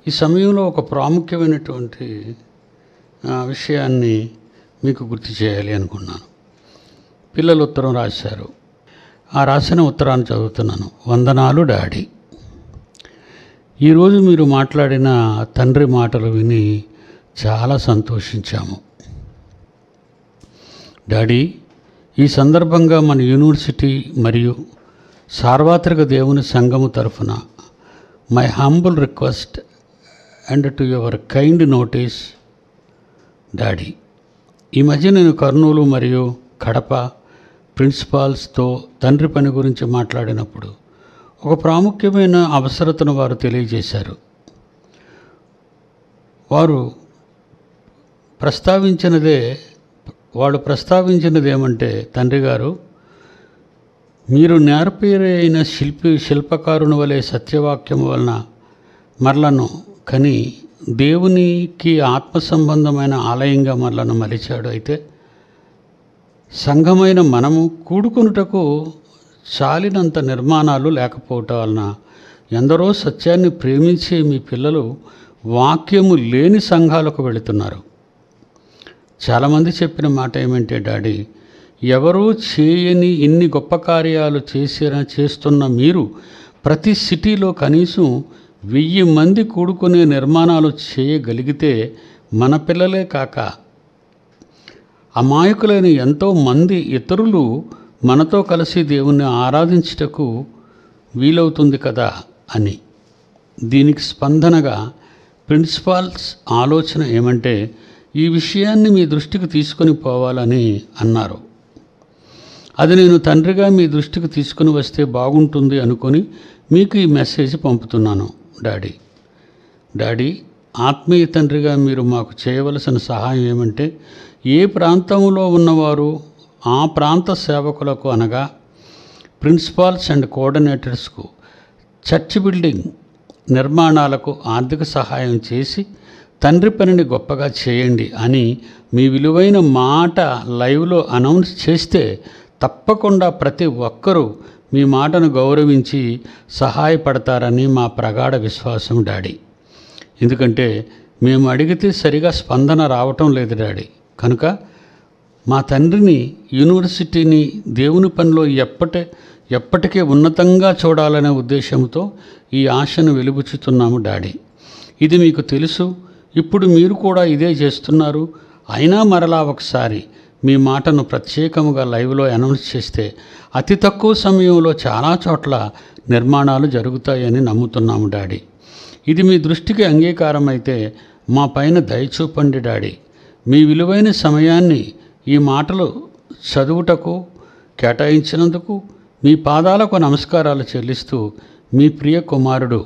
ఈ సమయంలో ఒక ప్రాముఖ్యమైనటువంటి ఆ, విషయాన్ని మీకు గుర్తు చేయాలి అనుకున్నాను పిల్లలు ఉత్తరం రాశారు ఆ రాసిన ఉత్తరాన్ని చదువుతున్నాను వందనాలు డాడీ ఈరోజు మీరు మాట్లాడిన తండ్రి మాటలు విని చాలా సంతోషించాము డాడీ ఈ సందర్భంగా మన యూనివర్సిటీ మరియు సార్వత్రిక దేవుని సంఘము తరఫున my humble request and to your kind notice daddy ఈ మధ్య నేను కర్నూలు మరియు కడప ప్రిన్సిపాల్స్తో తండ్రి పని గురించి మాట్లాడినప్పుడు ఒక ప్రాముఖ్యమైన అవసరతను వారు తెలియజేశారు వారు ప్రస్తావించినదే వాళ్ళు ప్రస్తావించినది ఏమంటే తండ్రి గారు మీరు నేర్పేరైన శిల్పి శిల్పకారుని వలె సత్యవాక్యం వలన మరలను కని దేవునికి ఆత్మ సంబంధమైన ఆలయంగా మరలను మలిచాడు అయితే సంఘమైన మనము కూడుకొనుటకు చాలినంత నిర్మాణాలు లేకపోవటం వలన ఎందరో సత్యాన్ని ప్రేమించే మీ పిల్లలు వాక్యము లేని సంఘాలకు వెళుతున్నారు చాలామంది చెప్పిన మాట ఏమంటే డాడీ ఎవరూ చేయని ఇన్ని గొప్ప కార్యాలు చేసిన చేస్తున్న మీరు ప్రతి సిటీలో కనీసం వెయ్యి మంది కూడుకునే నిర్మాణాలు చేయగలిగితే మన పిల్లలే కాక అమాయకులైన ఎంతో మంది ఇతరులు మనతో కలిసి దేవుణ్ణి ఆరాధించుటకు వీలవుతుంది కదా అని దీనికి స్పందనగా ప్రిన్సిపాల్స్ ఆలోచన ఏమంటే ఈ విషయాన్ని మీ దృష్టికి తీసుకొని పోవాలని అన్నారు అది నేను తండ్రిగా మీ దృష్టికి తీసుకుని వస్తే బాగుంటుంది అనుకొని మీకు ఈ మెసేజ్ పంపుతున్నాను డాడీ డాడీ ఆత్మీయ తండ్రిగా మీరు మాకు చేయవలసిన సహాయం ఏమంటే ఏ ప్రాంతంలో ఉన్నవారు ఆ ప్రాంత సేవకులకు అనగా ప్రిన్సిపాల్స్ అండ్ కోఆర్డినేటర్స్కు చర్చ్ బిల్డింగ్ నిర్మాణాలకు ఆర్థిక సహాయం చేసి తండ్రి పనిని గొప్పగా చేయండి అని మీ విలువైన మాట లైవ్లో అనౌన్స్ చేస్తే తప్పకుండా ప్రతి ఒక్కరూ మీ మాటను గౌరవించి సహాయపడతారని మా ప్రగాఢ విశ్వాసం డాడీ ఎందుకంటే మేము అడిగితే సరిగా స్పందన రావటం లేదు డాడీ కనుక మా తండ్రిని యూనివర్సిటీని దేవుని పనిలో ఎప్పటి ఎప్పటికీ ఉన్నతంగా చూడాలనే ఉద్దేశంతో ఈ ఆశను వెలుబుచ్చుతున్నాము డాడీ ఇది మీకు తెలుసు ఇప్పుడు మీరు కూడా ఇదే చేస్తున్నారు అయినా మరలా ఒకసారి మీ మాటను ప్రత్యేకముగా లైవ్లో అనౌన్స్ చేస్తే అతి తక్కువ సమయంలో చాలా చోట్ల నిర్మాణాలు జరుగుతాయని నమ్ముతున్నాము డాడీ ఇది మీ దృష్టికి అంగీకారం అయితే మా పైన దయచూపండి డాడీ మీ విలువైన సమయాన్ని ఈ మాటలు చదువుటకు కేటాయించినందుకు మీ పాదాలకు నమస్కారాలు చెల్లిస్తూ మీ ప్రియ కుమారుడు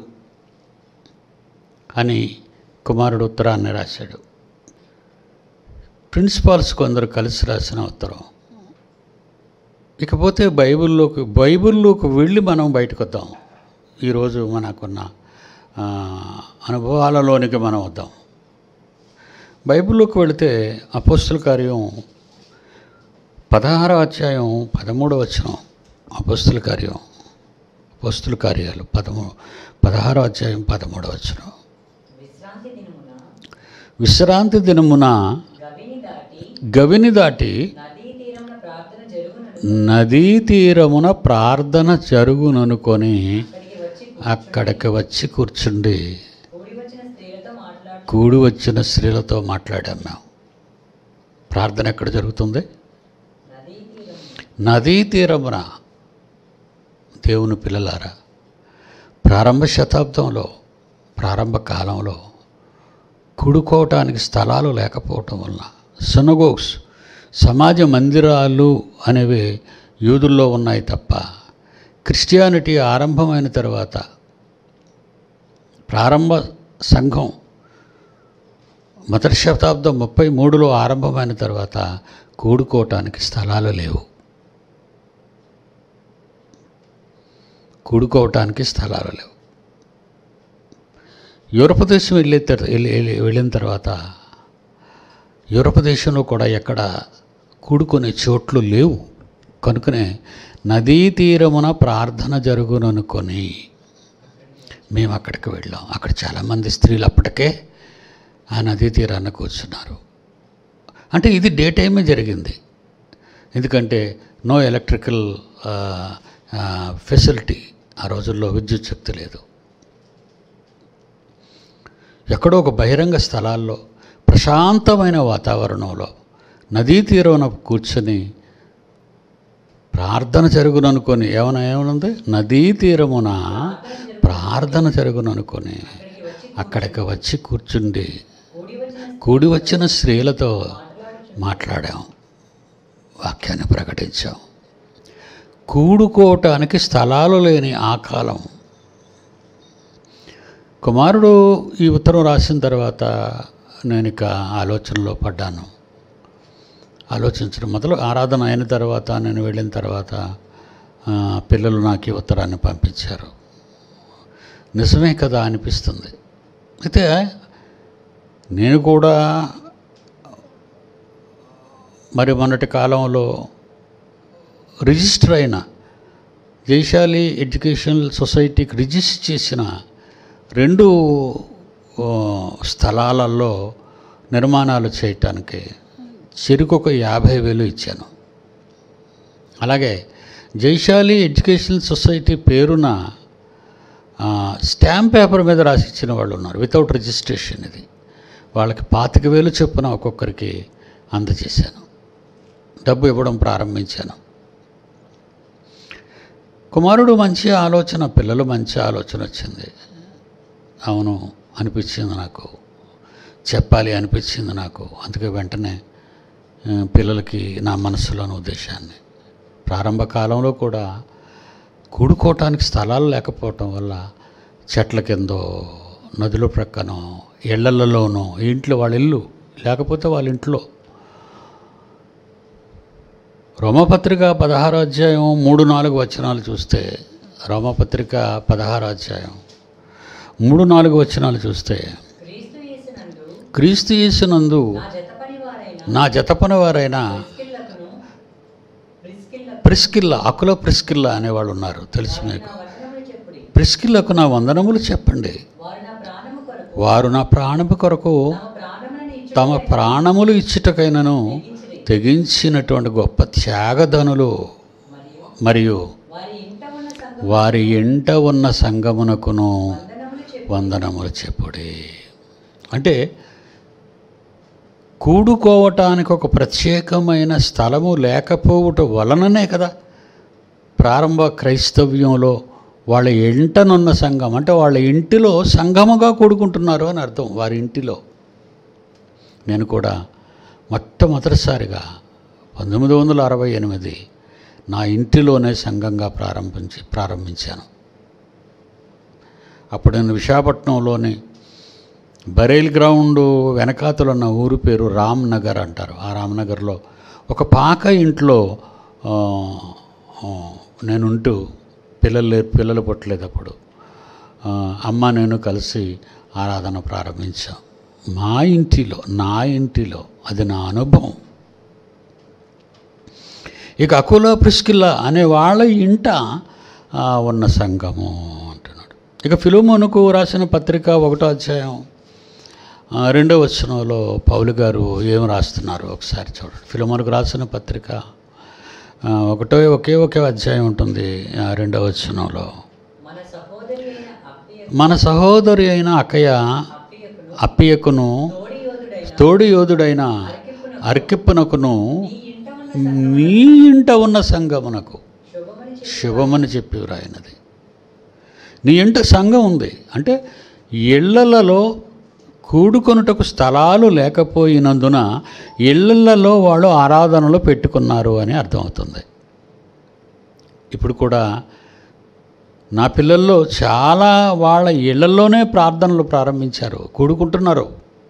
అని కుమారుడు ఉత్తరాన్ని రాశాడు ప్రిన్సిపాల్స్ కొందరు కలిసి రాసిన ఉత్తరం ఇకపోతే బైబిల్లోకి బైబిల్లోకి వెళ్ళి మనం బయటకు వద్దాం ఈరోజు మనకున్న ఆ, అనుభవాలలోనికి మనం వద్దాం బైబిల్లోకి వెళితే అపోస్తుల కార్యం పదహారో అధ్యాయం పదమూడవ వచనం అపోస్తుల కార్యం అపోస్తుల కార్యాలు పదమూడు పదహారో అధ్యాయం పదమూడవ వచనం విశ్రాంతి దినమున విశ్రాంతి దినమున గవిని దాటి గవిని దాటి నదీ తీరమున ప్రార్థన జరుగునను నదీ తీరమున ప్రార్థన జరుగుననుకొని అక్కడికి వచ్చి అక్కడికి వచ్చి కూర్చుండి కూడి వచ్చిన స్త్రీలతో మాట్లాడుతూ కూడి వచ్చిన స్త్రీలతో మాట్లాడాం మేము ప్రార్థన ఎక్కడ జరుగుతుంది నదీ తీరమున నదీ తీరమున దేవుని పిల్లలారా ప్రారంభ శతాబ్దంలో ప్రారంభ కాలంలో కూడుకోవటానికి స్థలాలు లేకపోవటం వలన సునగోగ్స్ సమాజ మందిరాలు అనేవి యూదుల్లో ఉన్నాయి తప్ప క్రిస్టియానిటీ ఆరంభమైన తర్వాత ప్రారంభ సంఘం మొదటి శతాబ్దం ముప్పై మూడులో ఆరంభమైన తర్వాత కూడుకోవటానికి స్థలాలు లేవు కూడుకోవటానికి స్థలాలు లేవు యూరప్ దేశం వెళ్ళే తర్- వెళ్ళి- వెళ్ళి- వెళ్ళిన తర్వాత యూరప్ దేశంలో కూడా ఎక్కడ కూడుకునే చోట్లు లేవు కనుకనే నదీ తీరమున ప్రార్థన జరుగుననుకొని మేము అక్కడికి వెళ్ళాం అక్కడ చాలామంది స్త్రీలు అప్పటికే ఆ నదీ తీరాన కూర్చున్నారు అంటే ఇది డే టైమే జరిగింది ఎందుకంటే నో ఎలక్ట్రికల్ ఫెసిలిటీ ఆ రోజుల్లో విద్యుత్ శక్తి లేదు ఎక్కడో ఒక బహిరంగ స్థలాల్లో ప్రశాంతమైన వాతావరణంలో నదీ తీరాన కూర్చొని ప్రార్థన జరుగుననుకొని ఏమైనా ఏమనుంది నదీ తీరమున ప్రార్థన జరుగుననుకొని అక్కడికి వచ్చి అక్కడికి వచ్చి కూర్చుండి కూడి వచ్చిన కూడి వచ్చిన స్త్రీలతో మాట్లాడాం వాక్యాన్ని ప్రకటించాం కూడుకోవటానికి స్థలాలు లేని ఆ కాలం కుమారుడు ఈ ఉత్తరం రాసిన తర్వాత నేను ఇక ఆలోచనలో పడ్డాను ఆలోచించడం మొదలు ఆరాధన అయిన తర్వాత నేను వెళ్ళిన తర్వాత ఆ, పిల్లలు నాకు ఈ ఉత్తరాన్ని పంపించారు నిజమే కదా అనిపిస్తుంది అయితే నేను కూడా మరి మొన్నటి కాలంలో రిజిస్టర్ అయిన జైశాలి ఎడ్యుకేషనల్ సొసైటీకి రిజిస్టర్ చేసిన రెండు ఓ, స్థలాలలో నిర్మాణాలు చేయటానికి చెరుకు ఒక యాభై వేలు ఇచ్చాను అలాగే జైశాలి ఎడ్యుకేషనల్ సొసైటీ పేరున ఆ, స్టాంప్ పేపర్ మీద రాసి ఇచ్చిన వాళ్ళు ఉన్నారు వితౌట్ రిజిస్ట్రేషన్ ఇది వాళ్ళకి పాతిక వేలు చొప్పున ఒక్కొక్కరికి అందజేశాను డబ్బు ఇవ్వడం ప్రారంభించాను కుమారుడు మంచి ఆలోచన పిల్లలు మంచి ఆలోచన వచ్చింది అవును అనిపించింది నాకు చెప్పాలి అనిపించింది నాకు అందుకే వెంటనే ఆ, పిల్లలకి నా మనసులోని ఉద్దేశాన్ని ప్రారంభ కాలంలో కూడా కూడుకోవటానికి స్థలాలు లేకపోవటం వల్ల చెట్ల కిందో నదుల ప్రక్కనో ఇళ్లలోనో ఇంట్లో వాళ్ళ ఇల్లు లేకపోతే వాళ్ళ ఇంట్లో రోమపత్రిక పదహారు అధ్యాయం మూడు నాలుగు వచనాలు చూస్తే రోమపత్రిక పదహారు అధ్యాయం మూడు నాలుగు వచనాలు చూస్తే క్రీస్తు యేసునందు క్రీస్తు యేసునందు నా జత పని వారైన నా జతపన వారైన ప్రిస్కిల్లకును ప్రిస్కిల్లకు ప్రిస్కిల్ల అకుల ప్రిస్కిల్ల అనేవాళ్ళు ఉన్నారు తెలుసు మీకు నా వచనములు చెప్పుడి ప్రిస్కిల్లకు నా వందనములు చెప్పండి వారు నా ప్రాణము కొరకు వారు నా ప్రాణము కొరకు తమ ప్రాణములను ఇచ్చు తమ ప్రాణములు ఇచ్చుటకైనను తెగించిరి. తెగించినటువంటి గొప్ప త్యాగధనులు మరియు మరియు వారి ఇంట ఉన్న సంఘం వారి ఇంట ఉన్న సంగమునకును వందనములు చెప్పు వందనములు చెప్పుడి అంటే కూడుకోవటానికి ఒక ప్రత్యేకమైన స్థలము లేకపోవట వలననే కదా ప్రారంభ క్రైస్తవ్యంలో వాళ్ళ ఇంటనున్న సంఘం అంటే వాళ్ళ ఇంటిలో సంఘముగా కూడుకుంటున్నారు అని అర్థం వారి ఇంటిలో నేను కూడా మొట్టమొదటిసారిగా పంతొమ్మిది వందల అరవై ఎనిమిది నా ఇంటిలోనే సంఘంగా ప్రారంభించి ప్రారంభించాను అప్పుడు నేను విశాఖపట్నంలోని బరైల్ గ్రౌండ్ వెనకాతలు ఉన్న ఊరు పేరు రామ్ నగర్ అంటారు ఆ రామ్నగర్లో ఒక పాక ఇంట్లో ఆ, ఆ, నేనుంటూ పిల్లలు లేరు పిల్లలు పుట్టలేదు అప్పుడు ఆ, అమ్మ నేను కలిసి ఆరాధన ప్రారంభించాం మా ఇంటిలో నా ఇంటిలో అది నా అనుభవం ఇక అకుల ప్రిస్కిల్లా అనే వాళ్ళ ఇంట ఆ, ఉన్న సంఘము అంటున్నాడు ఇక ఫిలోమోనుకు రాసిన పత్రిక ఒకటో అధ్యాయం ఆ, రెండో వచనంలో పౌలు గారు ఏం రాస్తున్నారు ఒకసారి చూడండి ఫిలోమోనుకు రాసిన పత్రిక ఆ, ఒకటో ఒకే ఒకే అధ్యాయం ఉంటుంది ఆ, రెండో వచనంలో మన సహోదరి అయిన అప్పియ మన సహోదరి అయిన అక్కయ్య అప్పియకును అప్పియకును తోడి యోధుడైన తోడి యోధుడైన అరికిప్పున అర్కిప్పునకును నీ ఇంట ఉన్న నీ ఇంట ఉన్న సంఘమునకు శుభమని చెప్పి శుభమని చెప్పి వ్రాయినది నీ ఇంట సంఘం ఉంది అంటే ఇళ్లలలో కూడుకొనుటకు స్థలాలు లేకపోయినందున ఇళ్లలలో వాళ్ళు ఆరాధనలు పెట్టుకున్నారు అని అర్థమవుతుంది ఇప్పుడు కూడా నా పిల్లల్లో చాలా వాళ్ళ ఇళ్లలోనే ప్రార్థనలు ప్రారంభించారు కూడుకుంటున్నారు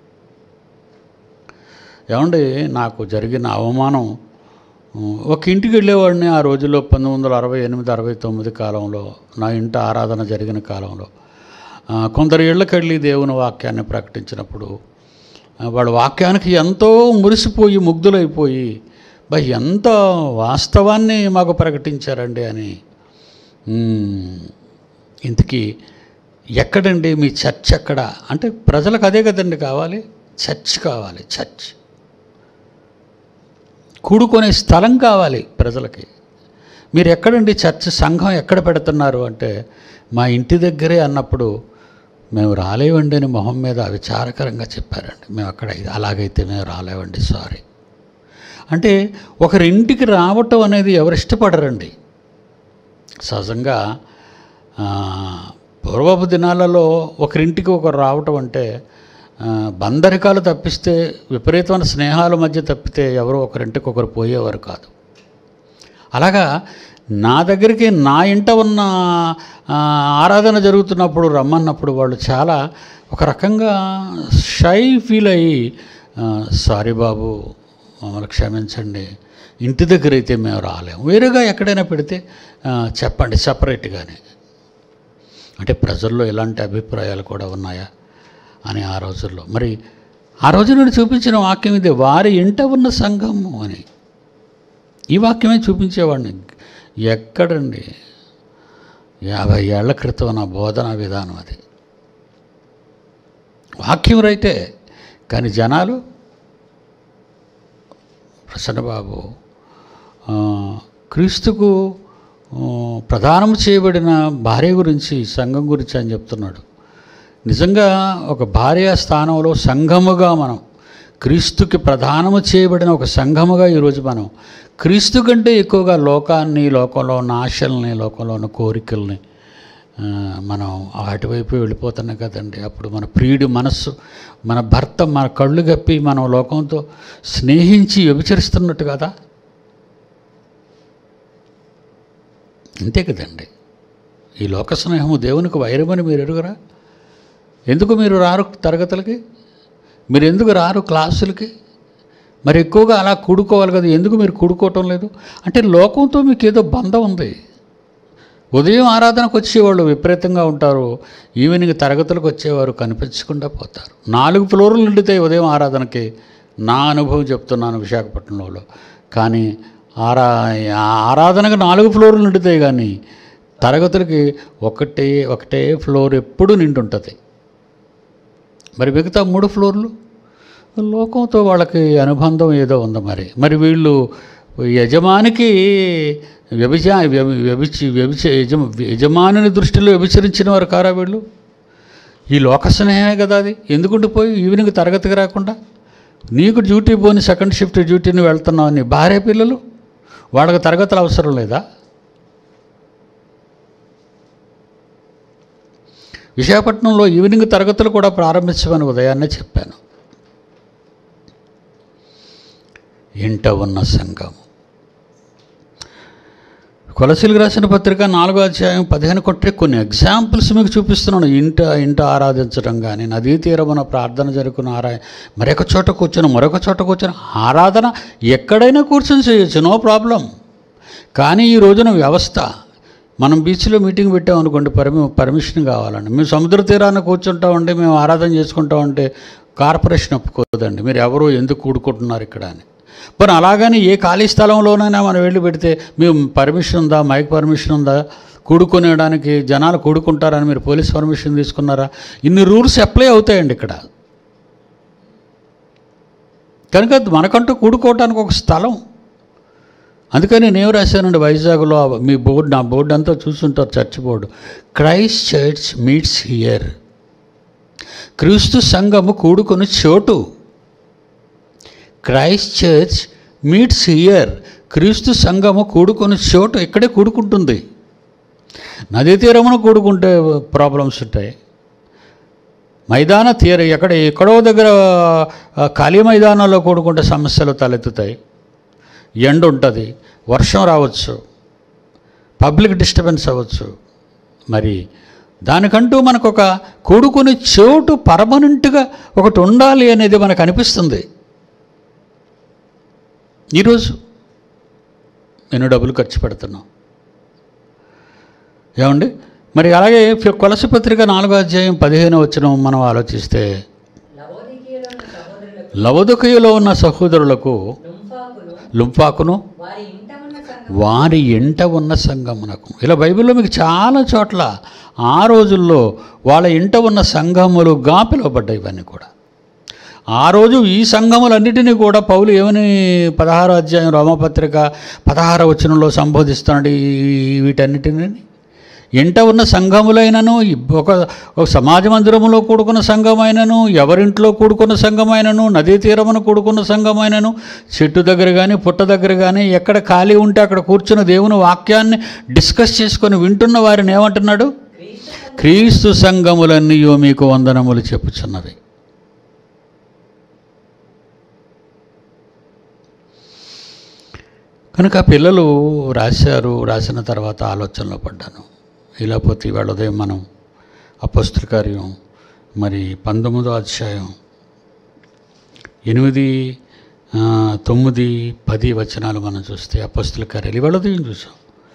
ఏమండి నాకు జరిగిన అవమానం ఉమ్, ఒక ఇంటికి వెళ్ళేవాడిని ఆ రోజుల్లో పంతొమ్మిది వందల అరవై ఎనిమిది అరవై తొమ్మిది కాలంలో నా ఇంట ఆరాధన జరిగిన కాలంలో ఆ, కొందరు ఇళ్ళకి వెళ్ళి దేవుని వాక్యాన్ని ప్రకటించినప్పుడు ఆ, వాళ్ళ వాక్యానికి ఎంతో మురిసిపోయి ముగ్ధులైపోయి బా ఎంత వాస్తవాన్ని మాకు ప్రకటించారండి అని ఉమ్, ఇంతకీ ఎక్కడండి మీ చర్చ్ ఎక్కడ అంటే ప్రజలకు అదే కదండి కావాలి చర్చ్ కావాలి చర్చ్ కూడుకునే స్థలం కావాలి ప్రజలకి మీరు ఎక్కడండి చర్చ్ సంఘం ఎక్కడ పెడుతున్నారు అంటే మా ఇంటి దగ్గరే అన్నప్పుడు మేము రాలేవండి అని మొహం మీద విచారకరంగా చెప్పారండి మేము అక్కడ అలాగైతే మేము రాలేవండి సారీ అంటే ఒకరింటికి రావటం అనేది ఎవరు ఇష్టపడరండి సహజంగా ఆ, పూర్వపు దినాలలో ఒకరింటికి ఒకరు రావటం అంటే ఆ, బందరికాలు తప్పిస్తే విపరీతమైన స్నేహాల మధ్య తప్పితే ఎవరో ఒకరింటికి ఒకరు పోయేవారు కాదు అలాగా నా దగ్గరికి నా ఇంట ఉన్న ఆ, ఆరాధన జరుగుతున్నప్పుడు రమ్మన్నప్పుడు వాళ్ళు చాలా ఒక రకంగా షై ఫీల్ అయ్యి సారీ బాబు మమ్మల్ని క్షమించండి ఇంటి దగ్గర అయితే మేము రాలేము వేరేగా ఎక్కడైనా పెడితే ఆ, చెప్పండి సపరేట్గానే అంటే ప్రజల్లో ఎలాంటి అభిప్రాయాలు కూడా ఉన్నాయా అని ఆ రోజుల్లో మరి ఆ రోజు నుండి చూపించిన వాక్యం ఇది వారి ఇంట ఉన్న సంఘము అని ఈ వాక్యమే చూపించేవాడిని ఎక్కడండి యాభై ఏళ్ల క్రితం నా బోధనా విధానం అది వాక్యం రైతే కానీ జనాలు ప్రసన్నబాబు ఆ, క్రీస్తుకు ఆ, ప్రదానం చేయబడిన భార్య గురించి సంఘం గురించి అని చెప్తున్నాడు నిజంగా ఒక భార్య స్థానంలో సంఘముగా మనం క్రీస్తుకి ప్రధానము చేయబడిన ఒక సంఘముగా ఈరోజు మనం క్రీస్తు కంటే ఎక్కువగా లోకాన్ని లోకంలో ఉన్న ఆశల్ని లోకంలో ఉన్న కోరికల్ని ఆ, మనం అటువైపు వెళ్ళిపోతున్నాం కదండి అప్పుడు మన ప్రియుడి మనస్సు మన భర్త మన కళ్ళు గప్పి మనం లోకంతో స్నేహించి వ్యభిచరిస్తున్నట్టు కదా అంతే కదండి ఈ లోక స్నేహము దేవునికి వైరమని మీరు ఎరుగురా ఎందుకు మీరు రారు తరగతులకి మీరు ఎందుకు రారు క్లాసులకి మరి ఎక్కువగా అలా కూడుకోవాలి కదా ఎందుకు మీరు కూడుకోవటం లేదు అంటే లోకంతో మీకు ఏదో బంధం ఉంది ఉదయం ఆరాధనకు వచ్చేవాళ్ళు విపరీతంగా ఉంటారు ఈవినింగ్ తరగతులకు వచ్చేవారు కనిపించకుండా పోతారు నాలుగు ఫ్లోర్లు నిండుతాయి ఉదయం ఆరాధనకి నా అనుభవం చెప్తున్నాను విశాఖపట్నంలో కానీ ఆరా ఆ ఆరాధనకు నాలుగు ఫ్లోర్లు నిండుతాయి కానీ తరగతులకి ఒకటే ఒకటే ఫ్లోర్ ఎప్పుడు నిండుంటుంది మరి మిగతా మూడు ఫ్లోర్లు లోకంతో వాళ్ళకి అనుబంధం ఏదో ఉంది మరి మరి వీళ్ళు యజమానికి వ్యభిచా వ్యభి వ్యభిచి వ్యభిచ యజమ యజమానుని దృష్టిలో వ్యభిచరించిన వారు కారా వీళ్ళు ఈ లోక స్నేహమే కదా అది ఎందుకుంటూ పోయి ఈవినింగ్ తరగతికి రాకుండా నీకు డ్యూటీ పోని సెకండ్ షిఫ్ట్ డ్యూటీని వెళ్తున్నావు నీ భార్య పిల్లలు వాళ్ళకి తరగతులు అవసరం లేదా విశాఖపట్నంలో ఈవినింగ్ తరగతులు కూడా ప్రారంభించమని ఉదయాన్నే చెప్పాను ఇంట ఉన్న సంఘం కొలసీలకు రాసిన పత్రిక నాలుగో అధ్యాయం పదిహేను కొట్టే కొన్ని ఎగ్జాంపుల్స్ మీకు చూపిస్తున్నాను ఇంట ఇంట ఆరాధించడం కానీ నదీ తీరమున ప్రార్థన జరుగుకున్న ఆరా మరొక చోట కూర్చొని మరొక చోట కూర్చొని ఆరాధన ఎక్కడైనా కూర్చొని చేయొచ్చు నో ప్రాబ్లం కానీ ఈ రోజున వ్యవస్థ మనం బీచ్లో మీటింగ్ పెట్టామనుకోండి పర్మి పర్మిషన్ కావాలండి మేము సముద్ర తీరాన కూర్చుంటామండి మేము ఆరాధన చేసుకుంటామంటే కార్పొరేషన్ ఒప్పుకోదండి మీరు ఎవరు ఎందుకు కూడుకుంటున్నారు ఇక్కడ అని పోనీ అలాగని ఏ ఖాళీ స్థలంలోనైనా మనం వెళ్ళి పెడితే మేము పర్మిషన్ ఉందా మైక్ పర్మిషన్ ఉందా కూడుకునేయడానికి జనాలు కూడుకుంటారని మీరు పోలీస్ పర్మిషన్ తీసుకున్నారా ఇన్ని రూల్స్ అప్లై అవుతాయండి ఇక్కడ కనుక మనకంటూ కూడుకోవడానికి ఒక స్థలం అందుకని నేను రాశానండి వైజాగ్లో మీ బోర్డు నా బోర్డు అంతా చూస్తుంటారు church board Christ church meets here క్రీస్తు సంఘము కూడుకొని చోటు క్రైస్ట్ చర్చ్ మీట్స్ హియర్ క్రీస్తు సంఘము కూడుకొని చోటు ఇక్కడే కూడుకుంటుంది నదీ తీరమున కూడుకుంటే ప్రాబ్లమ్స్ ఉంటాయి మైదాన తీర ఎక్కడ ఎక్కడో దగ్గర ఆ, ఖాళీ మైదానాల్లో కూడుకుంటే సమస్యలు తలెత్తుతాయి ఎండ ఉంటుంది వర్షం రావచ్చు పబ్లిక్ డిస్టర్బెన్స్ అవ్వచ్చు మరి దానికంటూ మనకు ఒక కూడుకునే చోటు పర్మనెంట్గా ఒకటి ఉండాలి అనేది మనకు అనిపిస్తుంది ఈరోజు నేను డబ్బులు ఖర్చు పెడుతున్నాం ఏమండి మరి అలాగే ఫి- కొలసి పత్రిక నాలుగో అధ్యాయం పదిహేను వచ్చిన మనం ఆలోచిస్తే లవోదికీయులో ఉన్న సహోదరులకు లవదుకయులో ఉన్న సహోదరులకు లుంఫాకును లుంపాకును వారి ఇంట ఉన్న సంఘం వారి ఎంట ఉన్న సంఘమునకు ఇలా బైబిల్లో మీకు చాలా చోట్ల ఆ రోజుల్లో వాళ్ళ ఇంట ఉన్న సంఘములుగా పిలువబడ్డాయి ఇవన్నీ కూడా ఆ రోజు ఈ సంఘములన్నిటినీ కూడా పౌలు ఏమని పదహారో అధ్యాయం రోమపత్రిక పదహార వచనంలో సంబోధిస్తున్నాడు ఈ వీటన్నిటిని ఎంట ఉన్న సంఘములైనను ఒక ఒక సమాజ మందిరములో కూడుకున్న సంఘమైనను ఎవరింట్లో కూడుకున్న సంఘమైనను నదీ తీరమున కూడుకున్న సంఘమైనను చెట్టు దగ్గర కానీ పుట్ట దగ్గర కానీ ఎక్కడ ఖాళీ ఉంటే అక్కడ కూర్చున్న దేవుని వాక్యాన్ని డిస్కస్ చేసుకొని వింటున్న వారిని ఏమంటున్నాడు క్రీస్తు సంఘములన్నీ మీకు వందనములు చెప్పుచున్నవి కనుక పిల్లలు రాశారు రాసిన తర్వాత ఆలోచనలో పడ్డాను ఇలా పోతే ఇవాళ ఉదయం మనం అపస్తుల కార్యం మరి పంతొమ్మిదో అధ్యాయం ఎనిమిది ఆ, తొమ్మిది పది వచనాలు మనం చూస్తే అపస్తుల కార్యాలు ఇవాళ ఉదయం చూసాం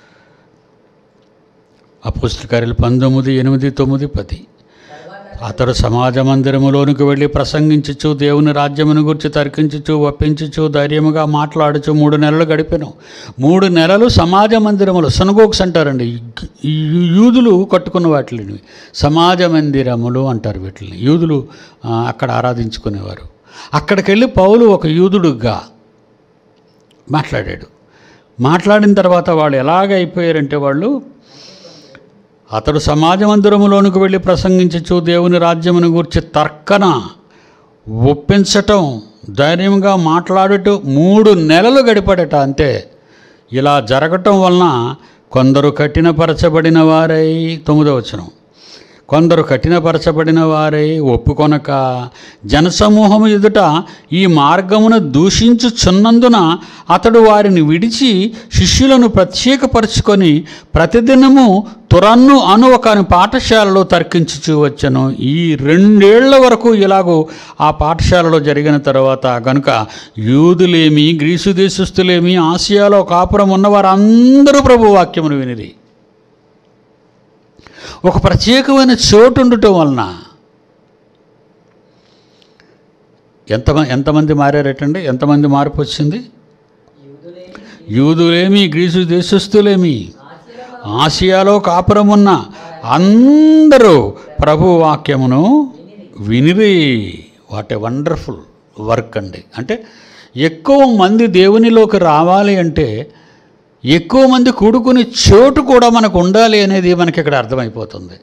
అపస్తుల కార్యాలు పంతొమ్మిది ఎనిమిది తొమ్మిది పది అతడు సమాజ మందిరములోనికి వెళ్ళి ప్రసంగించుచు దేవుని రాజ్యమును గురించి తర్కించుచు ఒప్పించుచు ధైర్యముగా మాట్లాడుచు మూడు నెలలు గడిపాను మూడు నెలలు సమాజ మందిరములు సనగోక్స్ అంటారండి ఈ యూదులు కట్టుకున్న వాటిని సమాజ మందిరములు అంటారు వీటిని యూదులు ఆ, అక్కడ ఆరాధించుకునేవారు అక్కడికి వెళ్ళి పౌలు ఒక యూదుడుగా మాట్లాడాడు మాట్లాడిన తర్వాత వాళ్ళు ఎలాగ అయిపోయారంటే వాళ్ళు అతడు సమాజ మందిరములోనికి వెళ్ళి ప్రసంగించచ్చు దేవుని రాజ్యమును గూర్చి తర్కన ఒప్పించటం ధైర్యంగా మాట్లాడటం మూడు నెలలు గడిపడట అంతే ఇలా జరగటం వలన కొందరు కఠినపరచబడిన వారై తొమ్మిదో వచనం కొందరు కఠినపరచబడిన వారై ఒప్పుకొనక జనసమూహము ఎదుట ఈ మార్గమును దూషించుచున్నందున అతడు వారిని విడిచి శిష్యులను ప్రత్యేకపరుచుకొని ప్రతిదినము తురన్ను అను ఒక పాఠశాలలో తర్కించుచూ వచ్చను ఈ రెండేళ్ల వరకు ఇలాగూ ఆ పాఠశాలలో జరిగిన తర్వాత గనుక యూదులేమి గ్రీసు దేశస్థులేమి ఆసియాలో కాపురం ఉన్న వారందరూ ప్రభు వాక్యమును వినిది ఒక ప్రత్యేకమైన చోటు ఉండటం వలన ఎంత ఎంతమంది మారారటండి ఎంతమంది మార్పు వచ్చింది యూదులేమి గ్రీసు దేశస్థులేమి ఆసియాలో కాపురం ఉన్న అందరూ ప్రభు వాక్యమును వినిరి వాట్ ఏ వండర్ఫుల్ వర్క్ అండి అంటే ఎక్కువ మంది దేవునిలోకి రావాలి అంటే ఎక్కువ మంది కూడుకునే చోటు కూడా మనకు ఉండాలి అనేది మనకి ఇక్కడ అర్థమైపోతుంది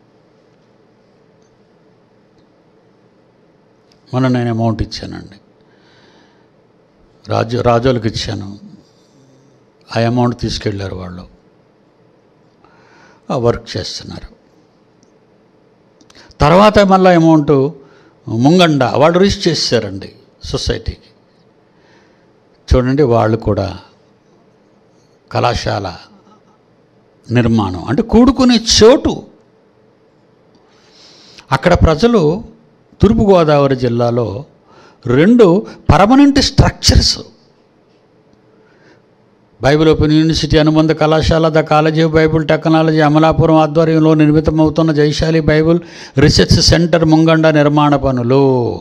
మొన్న నేను అమౌంట్ ఇచ్చానండి రాజు రాజులకు ఇచ్చాను ఆ అమౌంట్ తీసుకెళ్ళారు వాళ్ళు ఆ వర్క్ చేస్తున్నారు తర్వాత మళ్ళీ అమౌంట్ ముంగండ వాళ్ళు రిజిస్టర్ చేశారండి సొసైటీకి చూడండి వాళ్ళు కూడా కళాశాల నిర్మాణం అంటే కూడుకునే చోటు అక్కడ ప్రజలు తూర్పుగోదావరి జిల్లాలో రెండు permanent structures Bible open university అనుబంధ కళాశాల the college of Bible technology Amalapuram ఆధ్వర్యంలో నిర్మితమవుతున్న Jaishali Bible research centre Mungunda నిర్మాణ పనులు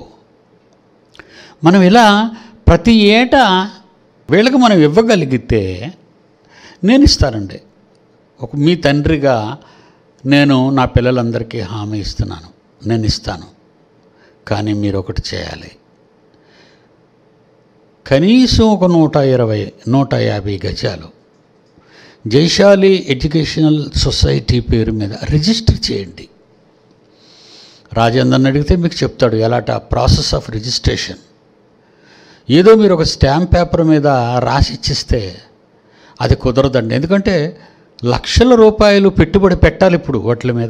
మనం ఇలా ప్రతి ఏటా వీళ్ళకి మనం ఇవ్వగలిగితే నేను ఇస్తానండి ఒక మీ తండ్రిగా నేను నా పిల్లలందరికీ హామీ ఇస్తున్నాను నేను ఇస్తాను కానీ మీరు ఒకటి చేయాలి కనీసం ఒక నూట ఇరవై నూట యాభై గజాలు జైశాలి ఎడ్యుకేషనల్ సొసైటీ పేరు మీద రిజిస్టర్ చేయండి రాజేందర్ని అడిగితే మీకు చెప్తాడు ఎలాట ప్రాసెస్ ఆఫ్ రిజిస్ట్రేషన్ ఏదో మీరు ఒక స్టాంప్ పేపర్ మీద రాసి ఇచ్చిస్తే అది కుదరదండి ఎందుకంటే లక్షల రూపాయలు పెట్టుబడి పెట్టాలి ఇప్పుడు వాటి మీద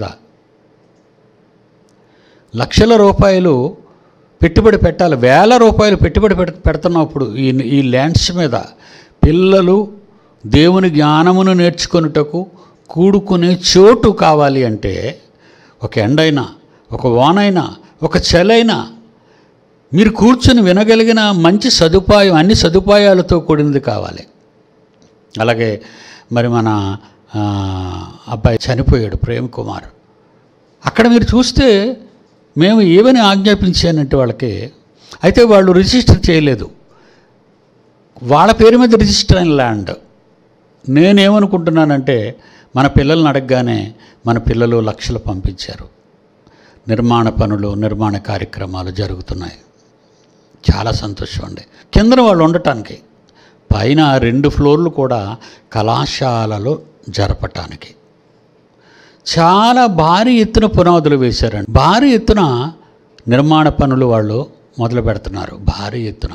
లక్షల రూపాయలు పెట్టుబడి పెట్టాలి వేల రూపాయలు పెట్టుబడి పెడ పెడుతున్నప్పుడు ఈ ఈ ల్యాండ్స్ మీద పిల్లలు దేవుని జ్ఞానమును నేర్చుకొనుటకు కూడుకునే చోటు కావాలి అంటే ఒక ఎండైనా ఒక వానైనా ఒక చలైనా మీరు కూర్చొని వినగలిగిన మంచి సదుపాయం అన్ని సదుపాయాలతో కూడినది కావాలి అలాగే మరి మన ఆ, అబ్బాయి చనిపోయాడు ప్రేమ్ కుమార్ అక్కడ మీరు చూస్తే మేము ఏమని ఆజ్ఞాపించానంటే వాళ్ళకి అయితే వాళ్ళు రిజిస్టర్ చేయలేదు వాళ్ళ పేరు మీద రిజిస్టర్ అయిన ల్యాండ్ నేనేమనుకుంటున్నానంటే మన పిల్లల్ని అడగగానే మన పిల్లలు లక్షలు పంపించారు నిర్మాణ పనులు నిర్మాణ కార్యక్రమాలు జరుగుతున్నాయి చాలా సంతోషం అండి కిందన వాళ్ళు ఉండటానికి పైన రెండు ఫ్లోర్లు కూడా కళాశాలలో జరపటానికి చాలా భారీ ఎత్తున పునాదులు వేశారండి భారీ ఎత్తున నిర్మాణ పనులు వాళ్ళు మొదలు పెడుతున్నారు భారీ ఎత్తున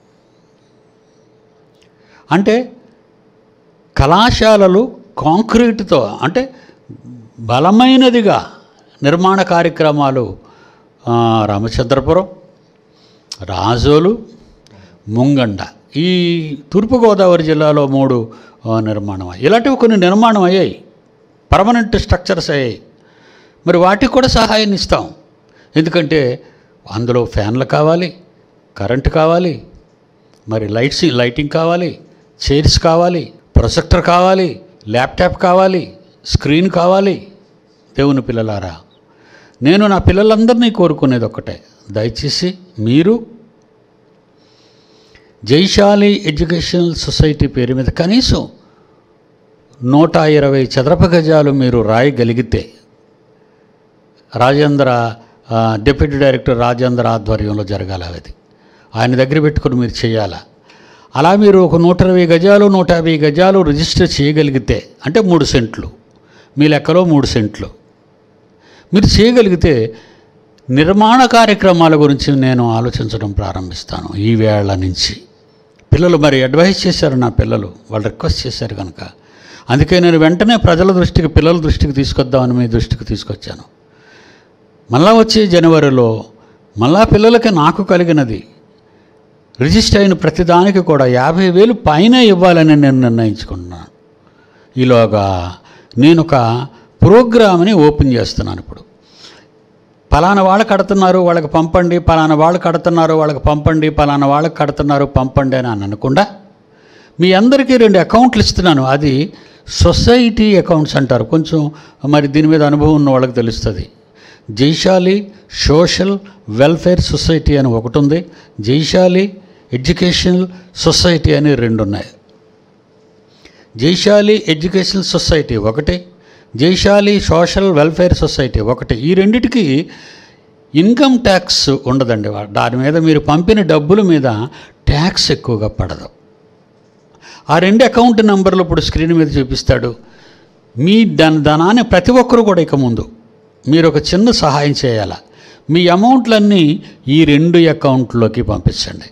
అంటే కళాశాలలు కాంక్రీటుతో అంటే బలమైనదిగా నిర్మాణ కార్యక్రమాలు ఆ, రామచంద్రపురం రాజోలు ముంగండ ఈ తూర్పుగోదావరి జిల్లాలో మూడు ఆ, నిర్మాణం అయ్యాయి ఇలాంటివి కొన్ని నిర్మాణం అయ్యాయి పర్మనెంట్ స్ట్రక్చర్స్ అయ్యాయి మరి వాటికి కూడా సహాయాన్ని ఇస్తాం ఎందుకంటే అందులో ఫ్యాన్లు కావాలి కరెంటు కావాలి మరి లైట్స్ లైటింగ్ కావాలి చైర్స్ కావాలి ప్రొజెక్టర్ కావాలి ల్యాప్టాప్ కావాలి స్క్రీన్ కావాలి దేవుని పిల్లలారా నేను నా పిల్లలందరినీ కోరుకునేది ఒక్కటే దయచేసి మీరు జైశాలి ఎడ్యుకేషనల్ సొసైటీ పేరు మీద కనీసం నూట ఇరవై చదరపు గజాలు మీరు రాయగలిగితే రాజేంద్ర ఆ, డిప్యూటీ డైరెక్టర్ రాజేంద్ర ఆధ్వర్యంలో జరగాలి అది ఆయన దగ్గర పెట్టుకుని మీరు చేయాలా అలా మీరు ఒక నూట ఇరవై గజాలు నూట యాభై గజాలు రిజిస్టర్ చేయగలిగితే అంటే మూడు సెంట్లు మీ లెక్కలో మూడు సెంట్లు మీరు చేయగలిగితే నిర్మాణ కార్యక్రమాల గురించి నేను ఆలోచించడం ప్రారంభిస్తాను ఈ వేళ నుంచి పిల్లలు మరి అడ్వైస్ చేశారు నా పిల్లలు వాళ్ళు రిక్వెస్ట్ చేశారు కనుక అందుకే నేను వెంటనే ప్రజల దృష్టికి పిల్లల దృష్టికి తీసుకొద్దామని మీ దృష్టికి తీసుకొచ్చాను మళ్ళా వచ్చే జనవరిలో మళ్ళా పిల్లలకి నాకు కలిగినది రిజిస్టర్ అయిన ప్రతిదానికి కూడా యాభై వేలు పైన ఇవ్వాలని నేను నిర్ణయించుకున్నాను ఈలోగా నేను ఒక ప్రోగ్రామ్ని ఓపెన్ చేస్తున్నాను ఇప్పుడు పలానా వాళ్ళు కడుతున్నారు వాళ్ళకి పంపండి పలానా వాళ్ళు కడుతున్నారు వాళ్ళకి పంపండి పలానా వాళ్ళకి కడుతున్నారు పంపండి అని అని అనకుండా మీ అందరికీ రెండు అకౌంట్లు ఇస్తున్నాను అది సొసైటీ అకౌంట్స్ అంటారు కొంచెం మరి దీని మీద అనుభవం ఉన్న వాళ్ళకి తెలుస్తుంది జైశాలి సోషల్ వెల్ఫేర్ సొసైటీ అని ఒకటి ఉంది జైశాలి ఎడ్యుకేషనల్ సొసైటీ అని రెండు ఉన్నాయి జైశాలి ఎడ్యుకేషనల్ సొసైటీ ఒకటి జైశాలి సోషల్ వెల్ఫేర్ సొసైటీ ఒకటి ఈ రెండిటికి ఇన్కమ్ ట్యాక్స్ ఉండదండి వా- దాని మీద మీరు పంపిన డబ్బుల మీద ట్యాక్స్ ఎక్కువగా పడదు ఆ రెండు అకౌంట్ నెంబర్లు ఇప్పుడు స్క్రీన్ మీద చూపిస్తాడు మీ దాని ధనాన్ని ప్రతి ఒక్కరు కూడా ఇక ముందు మీరు ఒక చిన్న సహాయం చేయాల మీ అమౌంట్లన్నీ ఈ రెండు అకౌంట్లోకి పంపించండి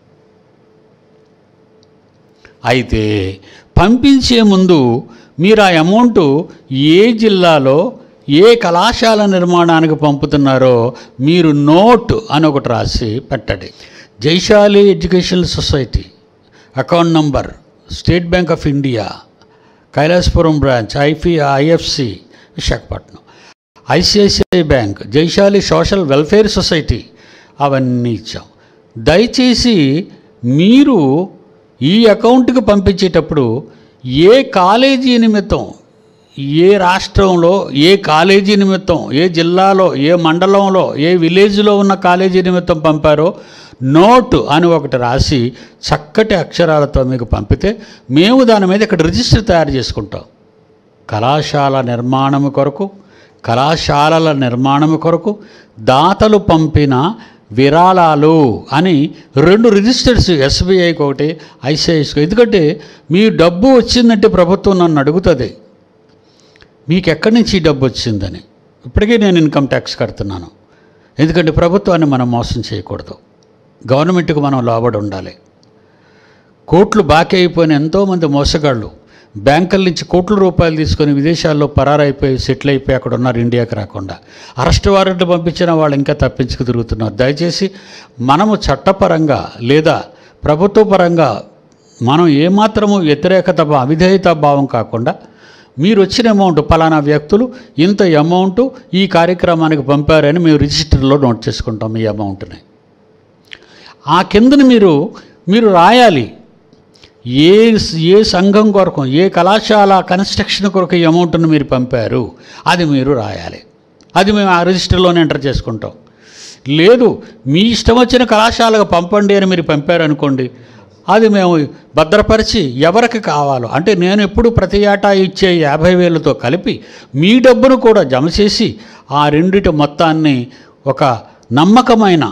అయితే పంపించే ముందు మీరు ఆ అమౌంట్ ఏ జిల్లాలో ఏ కళాశాల నిర్మాణానికి పంపుతున్నారో మీరు నోట్ అని ఒకటి రాసి పెట్టండి Jaishali educational society account number state bank of India Kailasapuram branch ఐఫీ IFC Visakhapatnam ICICI bank Jaishali social welfare society అవన్నీ ఇచ్చాం దయచేసి మీరు ఈ అకౌంట్కి పంపించేటప్పుడు ఏ కాలేజీ నిమిత్తం ఏ రాష్ట్రంలో ఏ కాలేజీ నిమిత్తం ఏ జిల్లాలో ఏ మండలంలో ఏ విలేజ్లో ఉన్న కాలేజీ నిమిత్తం పంపారో నోట్ అని ఒకటి రాసి చక్కటి అక్షరాలతో మీకు పంపితే మేము దాని మీద ఇక్కడ రిజిస్టర్ తయారు చేసుకుంటాం కళాశాల నిర్మాణము కొరకు కళాశాలల నిర్మాణము కొరకు దాతలు పంపిన విరాళాలు అని రెండు రిజిస్టర్స్ ఎస్బీఐకి ఒకటి ఐసిఐసికి ఎందుకంటే మీ డబ్బు వచ్చిందంటే ప్రభుత్వం నన్ను అడుగుతుంది మీకు ఎక్కడి నుంచి ఈ డబ్బు వచ్చిందని ఇప్పటికే నేను ఇన్కమ్ ట్యాక్స్ కడుతున్నాను ఎందుకంటే ప్రభుత్వాన్ని మనం మోసం చేయకూడదు గవర్నమెంట్కి మనం లోబడి ఉండాలి కోట్లు బాకీ అయిపోయిన ఎంతోమంది మోసగాళ్ళు బ్యాంకుల నుంచి కోట్ల రూపాయలు తీసుకొని విదేశాల్లో పరారైపోయి సెటిల్ అయిపోయి అక్కడ ఉన్నారు ఇండియాకి రాకుండా అరెస్ట్ వారెంట్ పంపించిన వాళ్ళు ఇంకా తప్పించుకు తిరుగుతున్నారు దయచేసి మనము చట్టపరంగా లేదా ప్రభుత్వ పరంగా మనం ఏమాత్రము వ్యతిరేకత భా- అవిధేయత భావం కాకుండా మీరు వచ్చిన అమౌంట్ పలానా వ్యక్తులు ఇంత అమౌంట్ ఈ కార్యక్రమానికి పంపారని మేము రిజిస్టర్లో నోట్ చేసుకుంటాం ఈ అమౌంట్ని ఆ కిందన మీరు మీరు రాయాలి ఏ ఏ సంఘం కొరకు ఏ కళాశాల కన్స్ట్రక్షన్ కొరకు ఈ అమౌంట్ను మీరు పంపారు అది మీరు రాయాలి అది మేము ఆ రిజిస్టర్లోనే ఎంటర్ చేసుకుంటాం లేదు మీ ఇష్టం వచ్చిన కళాశాలకు పంపండి అని మీరు పంపారనుకోండి అది మేము భద్రపరిచి ఎవరికి కావాలో అంటే నేను ఎప్పుడు ప్రతి ఏటా ఇచ్చే యాభై వేలతో కలిపి మీ డబ్బును కూడా జమ చేసి ఆ రెండిటి మొత్తాన్ని ఒక నమ్మకమైన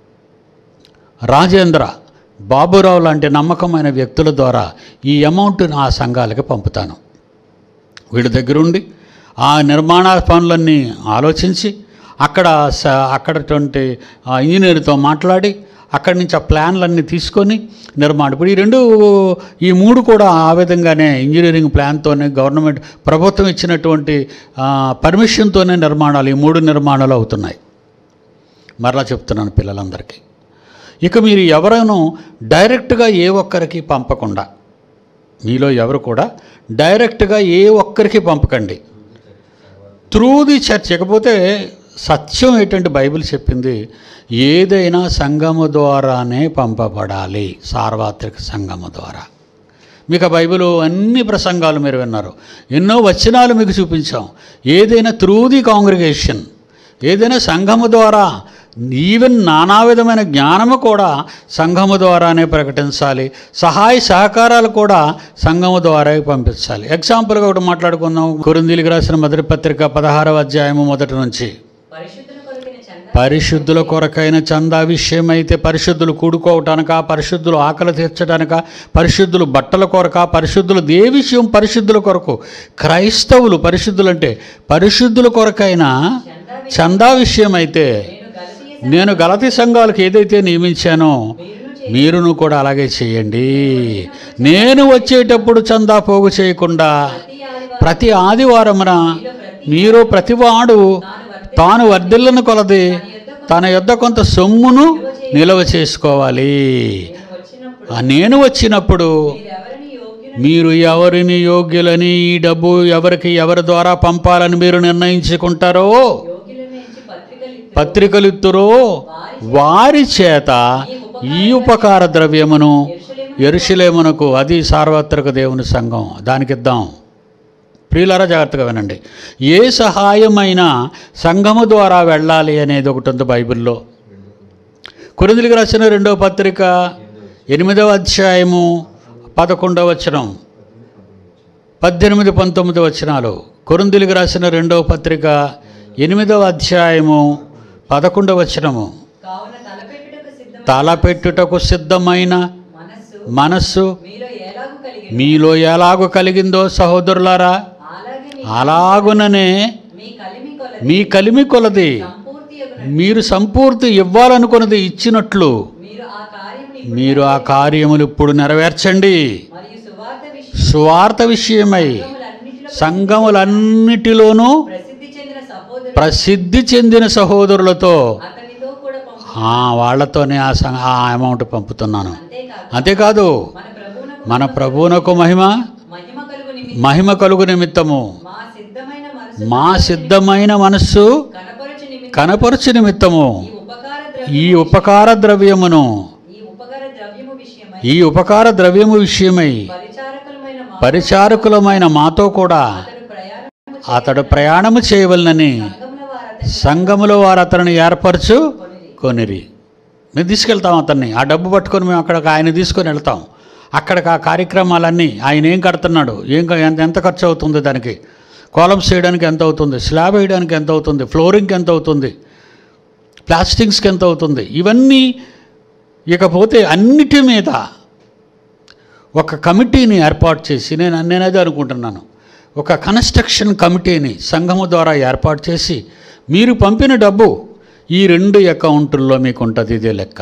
రాజేంద్ర బాబురావు లాంటి నమ్మకమైన వ్యక్తుల ద్వారా ఈ అమౌంట్ని ఆ సంఘాలకి పంపుతాను వీళ్ళ దగ్గరుండి ఆ నిర్మాణ పనులన్నీ ఆలోచించి అక్కడ స అక్కడటువంటి ఆ ఇంజనీర్తో మాట్లాడి అక్కడి నుంచి ఆ ప్లాన్లన్నీ తీసుకొని నిర్మాణం ఇప్పుడు ఈ రెండు ఈ మూడు కూడా ఆ విధంగానే ఇంజనీరింగ్ ప్లాన్తోనే గవర్నమెంట్ ప్రభుత్వం ఇచ్చినటువంటి ఆ, పర్మిషన్తోనే నిర్మాణాలు ఈ మూడు నిర్మాణాలు అవుతున్నాయి మరలా చెప్తున్నాను పిల్లలందరికీ ఇక మీరు ఎవరైనా డైరెక్ట్గా ఏ ఒక్కరికి పంపకుండా మీలో ఎవరు కూడా డైరెక్ట్గా ఏ ఒక్కరికి పంపకండి త్రూ ది చర్చ్ ఇకపోతే సత్యం ఏంటంటే బైబిల్ చెప్పింది ఏదైనా సంఘము ద్వారానే పంపబడాలి సార్వత్రిక సంఘము ద్వారా మీకు ఆ బైబిల్ అన్ని ప్రసంగాలు మీరు విన్నారు ఎన్నో వచనాలు మీకు చూపించాం ఏదైనా త్రూ ది కాంగ్రిగేషన్ ఏదైనా సంఘము ద్వారా ఈవెన్ నానా విధమైన జ్ఞానము కూడా సంఘము ద్వారానే ప్రకటించాలి సహాయ సహకారాలు కూడా సంఘము ద్వారా పంపించాలి ఎగ్జాంపుల్గా ఒకటి మాట్లాడుకుందాం కురిందీలికి రాసిన మొదటి పత్రిక పదహారవ అధ్యాయము మొదటి నుంచి పరిశుద్ధుల కొరకైన చందా పరిశుద్ధుల కొరకైన చందా విషయం అయితే పరిశుద్ధులు కూడుకోవటానిక పరిశుద్ధులు ఆకలి తీర్చడానిక పరిశుద్ధులు బట్టల కొరక పరిశుద్ధులు ఏ విషయం పరిశుద్ధుల కొరకు క్రైస్తవులు పరిశుద్ధులు అంటే పరిశుద్ధుల కొరకైన చందా చందా విషయం అయితే నేను గలతీయ నేను గలతి సంఘాలకు ఏదైతే నియమించానో మీరును చే- మీరును కూడా అలాగే చేయండి నేను వచ్చేటప్పుడు చందా పోగు చేయకుండా ప్రతి ప్రతి ఆదివారం ఆదివారమున మీరు ప్రతివాడు తాను వర్ధిల్లను కొలది తన యొద్ద కొంత సొమ్మును నిల్వ చేసుకోవాలి నేను వచ్చినప్పుడు ఆ నేను వచ్చినప్పుడు మీరెవరిని యోగ్యులు మీరు ఎవరిని యోగ్యులని ఈ డబ్బు ఎవరికి ఎవరి ద్వారా పంపాలని మీరు నిర్ణయించుకుంటారో యోగ్యులను ఎంచి పత్రికలు ఇత్తు. పత్రికలు ఇత్తురో వారి చేత ఈ ఉపకార ద్రవ్యమును ఎరుషులేమునకు అది సార్వత్రిక దేవుని సంఘం దానికి ఇద్దాం ప్రియులారా జాగ్రత్తగా వినండి ఏ సహాయమైనా సంఘము ద్వారా వెళ్ళాలి అనేది ఒకటి ఉంది బైబిల్లో కొరిందులకు రాసిన రెండవ పత్రిక ఎనిమిదవ అధ్యాయము పదకొండవ వచనం పద్దెనిమిది పంతొమ్మిది వచనాలు కొరిందులకు రాసిన రెండవ పత్రిక ఎనిమిదవ అధ్యాయము పదకొండవ వచనము కావున తలపెట్టుటకు సిద్ధం తలపెట్టుటకు సిద్ధమైన మనస్సు మనస్సు మీలో ఎలాగూ కలిగి మీలో ఎలాగో కలిగిందో సహోదరులారా అలాగే మీ అలాగుననే మీ కలిమి కొలది మీ కలిమి కొలది సంపూర్తి యొగున మీరు సంపూర్తి ఇవ్వాలనుకున్నది ఇచ్చినట్లు మీరు ఆ కార్యముని మీరు ఆ కార్యములు ఇప్పుడు నెరవేర్చండి మరియు సువార్త విషయం స్వార్థ విషయమై సంఘములన్నిటిలో సంఘములన్నిటిలోనూ ప్రసిద్ధి చెందిన సహోదరు ప్రసిద్ధి చెందిన సహోదరులతో అతనితో కూడా పంపు ఆ వాళ్ళతోనే ఆ సం ఆ అమౌంట్ పంపుతున్నాను అంతేకాదు అంతేకాదు మన ప్రభువునకు మన ప్రభువునకు మహిమ మహిమ కలుగు నిమిత్తం మహిమ కలుగు నిమిత్తము మా సిద్ధమైన మనసు మా సిద్ధమైన మనస్సు కనపరచు నిమిత్తం కనపరచు నిమిత్తము ఈ ఉపకార ద్రవ్య ఈ ఉపకార ద్రవ్యమును ఈ ఉపకార ద్రవ్యము విషయమై ఈ ఉపకార ద్రవ్యము విషయమై పరిచారకులమైన మా పరిచారకులమైన మాతో కూడా అతడు ప్రయాణము అతడు ప్రయాణము చేయవలనని సంఘముల వారతని సంఘములో వారు అతనిని ఏర్పరచు కొనిరి కొనిరి మేము తీసుకెళ్తాం అతన్ని ఆ డబ్బు పట్టుకొని మేము అక్కడికి ఆయన తీసుకొని వెళ్తాం అక్కడికి ఆ కార్యక్రమాలన్నీ ఆయన ఏం కడుతున్నాడు ఏం క- ఎంత ఎంత ఖర్చు అవుతుంది దానికి కాలమ్స్ వేయడానికి ఎంత అవుతుంది స్లాబ్ వేయడానికి ఎంత అవుతుంది ఫ్లోరింగ్కి ఎంత అవుతుంది ప్లాస్టింగ్స్కి ఎంత అవుతుంది ఇవన్నీ ఇకపోతే అన్నిటి మీద ఒక కమిటీని ఏర్పాటు చేసి నేను నేనదే అనుకుంటున్నాను ఒక కన్స్ట్రక్షన్ కమిటీని సంఘము ద్వారా ఏర్పాటు చేసి మీరు పంపిన డబ్బు ఈ రెండు అకౌంటుల్లో మీకు ఉంటుంది ఇదే లెక్క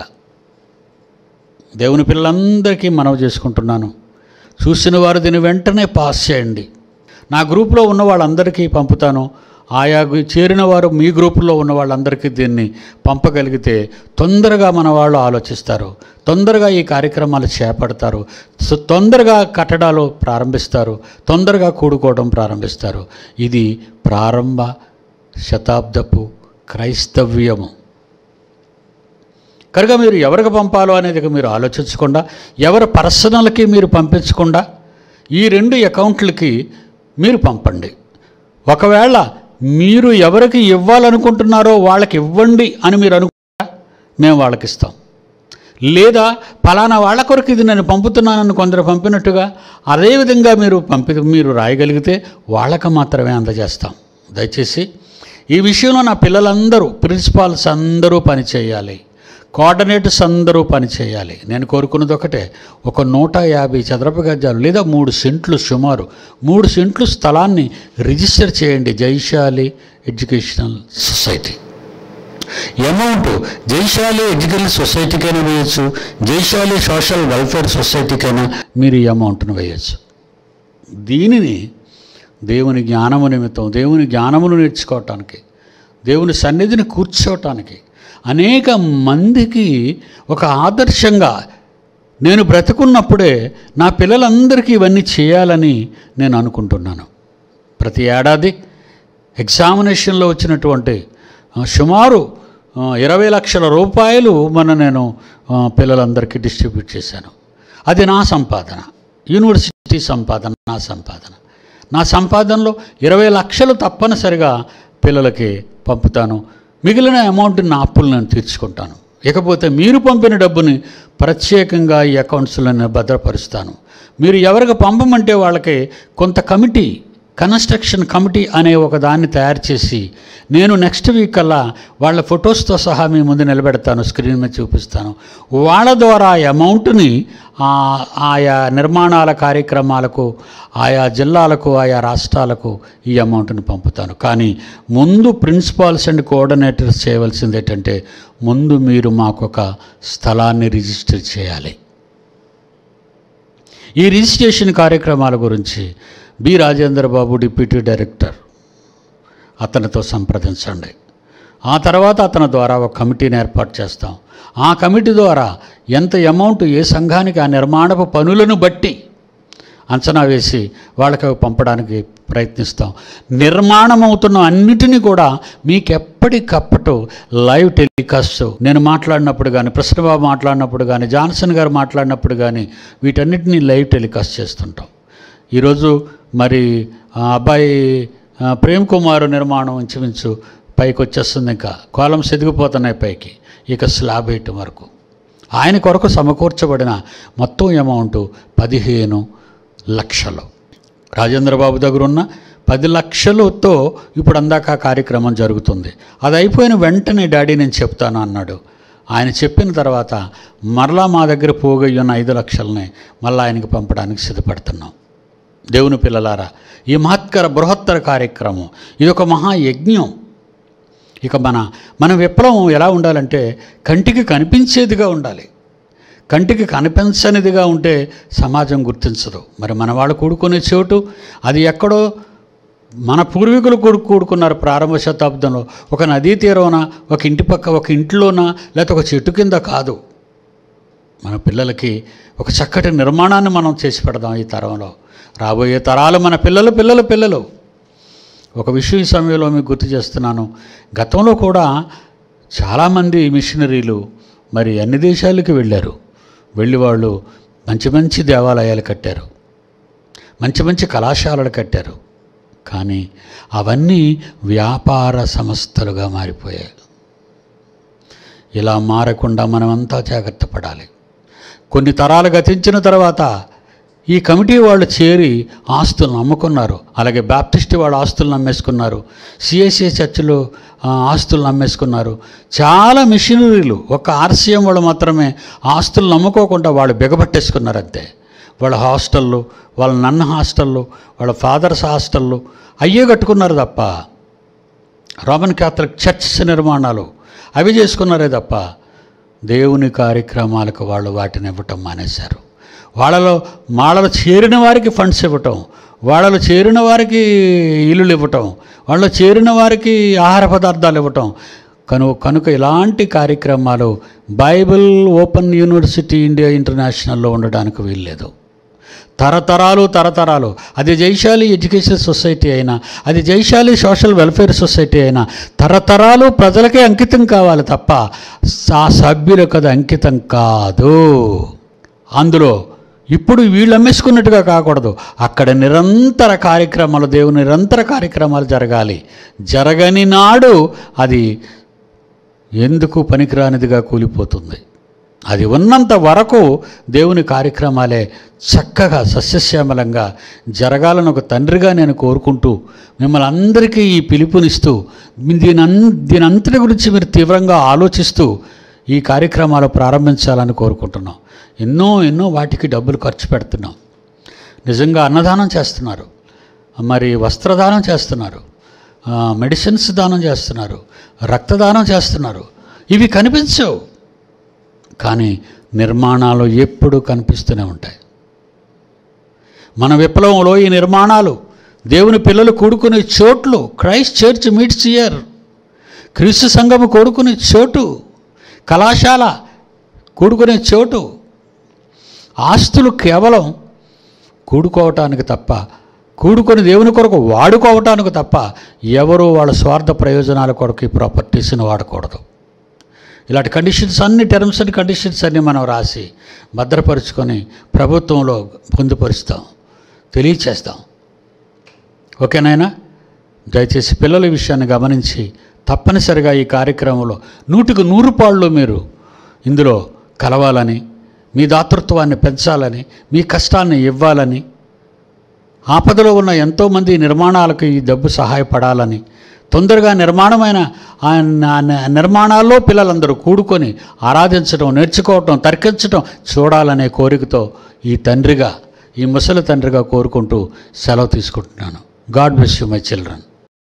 దేవుని పిల్లలందరికీ మనవి చేసుకుంటున్నాను చూసిన వారు దీన్ని వెంటనే పాస్ చేయండి నా గ్రూప్లో ఉన్న వాళ్ళందరికీ పంపుతాను ఆయా గు- చేరిన వారు మీ గ్రూపులో ఉన్న వాళ్ళందరికీ దీన్ని పంపగలిగితే తొందరగా మన వాళ్ళు ఆలోచిస్తారు తొందరగా ఈ కార్యక్రమాలు చేపడతారు సో తొందరగా కట్టడాలు ప్రారంభిస్తారు తొందరగా కూడుకోవడం ప్రారంభిస్తారు ఇది ప్రారంభ శతాబ్దపు క్రైస్తవ్యము కనుక మీరు ఎవరికి పంపాలో అనేది ఇక మీరు ఆలోచించకుండా ఎవరి పర్సనల్కి మీరు పంపించకుండా ఈ రెండు అకౌంట్లకి మీరు పంపండి ఒకవేళ మీరు ఎవరికి ఇవ్వాలనుకుంటున్నారో వాళ్ళకి ఇవ్వండి అని మీరు అనుకుంటా మేము వాళ్ళకి ఇస్తాం లేదా ఫలానా వాళ్ళ కొరకు ఇది నేను పంపుతున్నానని కొందరు పంపినట్టుగా అదేవిధంగా మీరు పంపి మీరు రాయగలిగితే వాళ్ళకి మాత్రమే అందజేస్తాం దయచేసి ఈ విషయంలో నా పిల్లలందరూ ప్రిన్సిపాల్స్ అందరూ పనిచేయాలి కోఆర్డినేటర్స్ అందరూ పనిచేయాలి నేను కోరుకున్నది ఒకటే ఒక నూట యాభై చదరపు గజాలు లేదా మూడు సెంట్లు సుమారు మూడు సెంట్లు స్థలాన్ని రిజిస్టర్ చేయండి Jaishali educational society amount Jaishali education సొసైటీకైనా వేయచ్చు జైశాలి సోషల్ వెల్ఫేర్ సొసైటీకైనా మీరు ఈ అమౌంట్ను వేయచ్చు దీనిని దేవుని జ్ఞానము నిమిత్తం దేవుని జ్ఞానమును నేర్చుకోవటానికి దేవుని సన్నిధిని కూర్చోవటానికి అనేక మందికి ఒక ఆదర్శంగా నేను బ్రతుకున్నప్పుడే నా పిల్లలందరికీ ఇవన్నీ చేయాలని నేను అనుకుంటున్నాను ప్రతి ఏడాది ఎగ్జామినేషన్లో వచ్చినటువంటి ఆ, సుమారు ఆ, ఇరవై లక్షల రూపాయలు మన నేను ఆ, పిల్లలందరికీ డిస్ట్రిబ్యూట్ చేశాను అది నా సంపాదన యూనివర్సిటీ సంపాదన నా సంపాదన నా సంపాదనలో ఇరవై లక్షలు తప్పనిసరిగా పిల్లలకి పంపుతాను మిగిలిన అమౌంట్ నా అప్పులు నేను తీర్చుకుంటాను ఇకపోతే మీరు పంపిన డబ్బుని ప్రత్యేకంగా ఈ అకౌంట్స్లో నేను భద్రపరుస్తాను మీరు ఎవరికి పంపమంటే వాళ్ళకి కొంత కమిటీ కన్స్ట్రక్షన్ కమిటీ అనే ఒక దాన్ని తయారు చేసి నేను నెక్స్ట్ వీక్ కల్లా వాళ్ళ ఫొటోస్తో సహా మీ ముందు నిలబెడతాను స్క్రీన్ మీద చూపిస్తాను వాళ్ళ ద్వారా ఆ అమౌంట్ని ఆ- ఆయా నిర్మాణాల కార్యక్రమాలకు ఆయా జిల్లాలకు ఆయా రాష్ట్రాలకు ఈ అమౌంట్ని పంపుతాను కానీ ముందు ప్రిన్సిపాల్స్ అండ్ కోఆర్డినేటర్స్ చేయవలసింది ఏంటంటే ముందు మీరు మాకొక స్థలాన్ని రిజిస్టర్ చేయాలి ఈ రిజిస్ట్రేషన్ కార్యక్రమాల గురించి B Rajendra Babu deputy director అతనితో సంప్రదించండి ఆ తర్వాత అతని ద్వారా ఒక కమిటీని ఏర్పాటు చేస్తాం ఆ కమిటీ ద్వారా ఎంత అమౌంట్ ఏ సంఘానికి ఆ నిర్మాణపు పనులను బట్టి అంచనా వేసి వాళ్ళకి అవి పంపడానికి ప్రయత్నిస్తాం నిర్మాణం అవుతున్న అన్నిటినీ కూడా మీకు ఎప్పటికప్పుడు లైవ్ టెలికాస్ట్ నేను మాట్లాడినప్పుడు కానీ కృష్ణబాబు మాట్లాడినప్పుడు కానీ జాన్సన్ గారు మాట్లాడినప్పుడు కానీ వీటన్నిటిని లైవ్ టెలికాస్ట్ చేస్తుంటాం ఈరోజు మరి ఆ అబ్బాయి ఆ, ప్రేమ్ కుమార్ నిర్మాణం ఇంచుమించు పైకి వచ్చేస్తుంది ఇంకా కాలమ్స్ ఎదిగిపోతున్నాయి పైకి ఇక స్లాబ్ వేయటం వరకు ఆయన కొరకు సమకూర్చబడిన మొత్తం అమౌంట్ పదిహేను లక్షలు రాజేంద్ర బాబు దగ్గర ఉన్న పది లక్షలతో ఇప్పుడు అందాక ఆ కార్యక్రమం జరుగుతుంది అది అయిపోయిన వెంటనే డాడీ నేను చెప్తాను అన్నాడు ఆయన చెప్పిన తర్వాత మరలా మా దగ్గర పోగయ్యి ఉన్న ఐదు లక్షలని మళ్ళీ ఆయనకి పంపడానికి సిద్ధపడుతున్నాం దేవుని పిల్లలారా ఈ మహత్కర బృహత్తర కార్యక్రమం ఇది ఒక మహాయజ్ఞం ఇక మన మన విప్లవం ఎలా ఉండాలంటే కంటికి కనిపించేదిగా ఉండాలి కంటికి కనిపించనిదిగా ఉంటే సమాజం గుర్తించదు మరి మన వాళ్ళు కూడుకునే చోటు అది ఎక్కడో మన పూర్వీకులు కూడు కూడుకున్నారు ప్రారంభ శతాబ్దంలో ఒక నదీ తీరంన ఒక ఇంటి పక్క ఒక ఇంట్లోన లేకపోతే ఒక చెట్టు కింద కాదు మన పిల్లలకి ఒక చక్కటి నిర్మాణాన్ని మనం చేసి పెడదాం ఈ తరంలో రాబోయే తరాలు మన పిల్లలు పిల్లల పిల్లలు ఒక విషయం ఈ సమయంలో మీకు గుర్తు చేస్తున్నాను గతంలో కూడా చాలామంది మిషనరీలు మరి అన్ని దేశాలకి వెళ్ళారు వెళ్ళి వాళ్ళు మంచి మంచి దేవాలయాలు కట్టారు మంచి మంచి కళాశాలలు కట్టారు కానీ అవన్నీ వ్యాపార సంస్థలుగా మారిపోయాయి ఇలా మారకుండా మనమంతా జాగ్రత్త పడాలి కొన్ని తరాలు గతించిన తర్వాత ఈ కమిటీ వాళ్ళు చేరి ఆస్తులను అమ్ముకున్నారు అలాగే బ్యాప్టిస్ట్ వాళ్ళు ఆస్తులను అమ్మేసుకున్నారు సిఎస్ఏ చర్చిలో ఆ, ఆస్తులను అమ్మేసుకున్నారు చాలా మిషనరీలు ఒక ఆర్సీఎం వాళ్ళు మాత్రమే ఆస్తులను అమ్ముకోకుండా వాళ్ళు బిగబట్టేసుకున్నారు అంతే వాళ్ళ హాస్టళ్ళు వాళ్ళ నన్న హాస్టళ్ళు వాళ్ళ ఫాదర్స్ హాస్టళ్ళు అయ్యే కట్టుకున్నారు తప్ప రోమన్ క్యాథలిక్ చర్చ్ నిర్మాణాలు అవి చేసుకున్నారే తప్ప దేవుని కార్యక్రమాలకు వాళ్ళు వాటిని ఇవ్వటం మానేశారు వాళ్ళలో వాళ్ళలో చేరిన వారికి ఫండ్స్ ఇవ్వటం వాళ్ళలో చేరిన వారికి ఇల్లులు ఇవ్వటం వాళ్ళలో చేరిన వారికి ఆహార పదార్థాలు ఇవ్వటం కను కనుక ఇలాంటి కార్యక్రమాలు బైబిల్ ఓపెన్ యూనివర్సిటీ ఇండియా ఇంటర్నేషనల్లో ఉండడానికి వీల్లేదు తరతరాలు తరతరాలు అది జైశాలి ఎడ్యుకేషన్ సొసైటీ అయినా అది జైశాలి సోషల్ వెల్ఫేర్ సొసైటీ అయినా తరతరాలు ప్రజలకే అంకితం కావాలి తప్ప ఆ సభ్యులకు అది అంకితం కాదు అందులో ఇప్పుడు వీళ్ళు అమ్మేసుకున్నట్టుగా కాకూడదు అక్కడ నిరంతర కార్యక్రమాలు దేవుని నిరంతర కార్యక్రమాలు జరగాలి జరగని నాడు అది ఎందుకు పనికిరానిదిగా కూలిపోతుంది అది ఉన్నంత వరకు దేవుని కార్యక్రమాలే చక్కగా సస్యశ్యామలంగా జరగాలని ఒక తండ్రిగా నేను కోరుకుంటూ మిమ్మల్ని అందరికీ ఈ పిలుపునిస్తూ దీని అన్ దీని అంతటి గురించి మీరు తీవ్రంగా ఆలోచిస్తూ ఈ కార్యక్రమాలు ప్రారంభించాలని కోరుకుంటున్నాం ఎన్నో ఎన్నో వాటికి డబ్బులు ఖర్చు పెడుతున్నాం నిజంగా అన్నదానం చేస్తున్నారు మరి వస్త్రదానం చేస్తున్నారు ఆ, మెడిసిన్స్ దానం చేస్తున్నారు రక్తదానం చేస్తున్నారు ఇవి కనిపించవు కానీ నిర్మాణాలు ఎప్పుడూ కనిపిస్తూనే ఉంటాయి మన విప్లవంలో ఈ నిర్మాణాలు దేవుని పిల్లలు కూడుకునే చోట్లు క్రైస్ట్ చర్చ్ మీట్స్ ఇయర్ క్రీస్తు సంఘము కూడుకునే చోటు కళాశాల కూడుకునే చోటు ఆస్తులు కేవలం కూడుకోవటానికి తప్ప కూడుకొని దేవుని కొరకు వాడుకోవటానికి తప్ప ఎవరు వాళ్ళ స్వార్థ ప్రయోజనాల కొరకు ఈ ప్రాపర్టీస్ని వాడకూడదు ఇలాంటి కండిషన్స్ అన్ని టర్మ్స్ అండ్ కండిషన్స్ అన్ని మనం రాసి భద్రపరుచుకొని ప్రభుత్వంలో పొందుపరుస్తాం తెలియచేస్తాం ఓకేనాయనా దయచేసి పిల్లల విషయాన్ని గమనించి తప్పనిసరిగా ఈ కార్యక్రమంలో నూటికి నూరు పాళ్ళు మీరు ఇందులో కలవాలని మీ దాతృత్వాన్ని పెంచాలని మీ కష్టాన్ని ఇవ్వాలని ఆపదలో ఉన్న ఎంతోమంది నిర్మాణాలకు ఈ డబ్బు సహాయపడాలని తొందరగా నిర్మాణమైన ఆ న- న- నిర్మాణాల్లో పిల్లలందరూ కూడుకొని ఆరాధించడం నేర్చుకోవటం తర్కించడం చూడాలనే కోరికతో ఈ తండ్రిగా ఈ ముసలి తండ్రిగా కోరుకుంటూ సెలవు తీసుకుంటున్నాను God bless you my children